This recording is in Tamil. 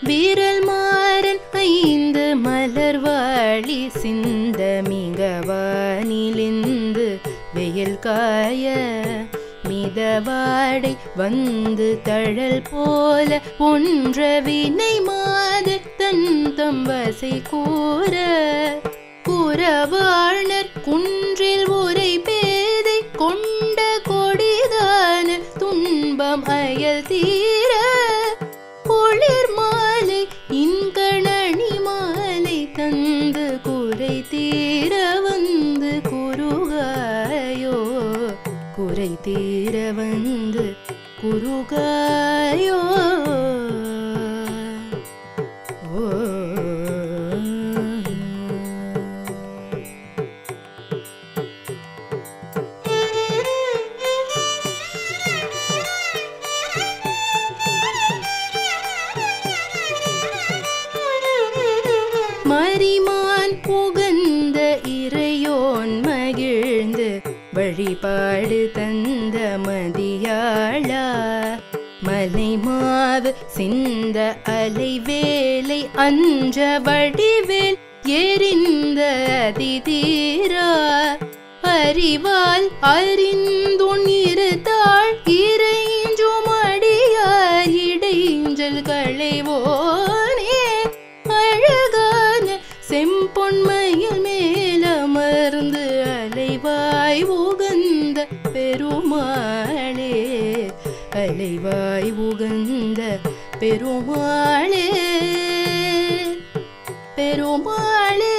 வீரல் மாறன் ஐந்து மலர்வாழி சிந்த மிகவானிலிந்து வெயில் காய மிதவாடை வந்து தழல் போல ஒன்ற வினை மாத தன் தம்பசை கூற புறவாணர் குன்றில் உரை பேதை கொண்ட கொடிதான துன்பம் அயல் தீர குளிர் மாலை இன்கணனி மாலை தந்து குறை தீர வந்து குருகாயோ குறை தீர வந்து குருகாயோ ஓ மரிமான் புகந்த இறையோன் மகிழ்ந்து வழிபாடு தந்த மதியாளா மலை மாவு சிந்த அலை வேலை அஞ்ச வடிவேல் எரிந்த அதிதீரா அறிவால் அறிந்துன் இருத்தாள் இறைஞ்சும் அடியார் இடைஞ்சல் களைவோனே அழகான செம்பொன்மையில் மேலமர்ந்து அலைவாய் உகந்த பெருமாளே அலைவாய் உகந்த பெருமாளே பெருமாளே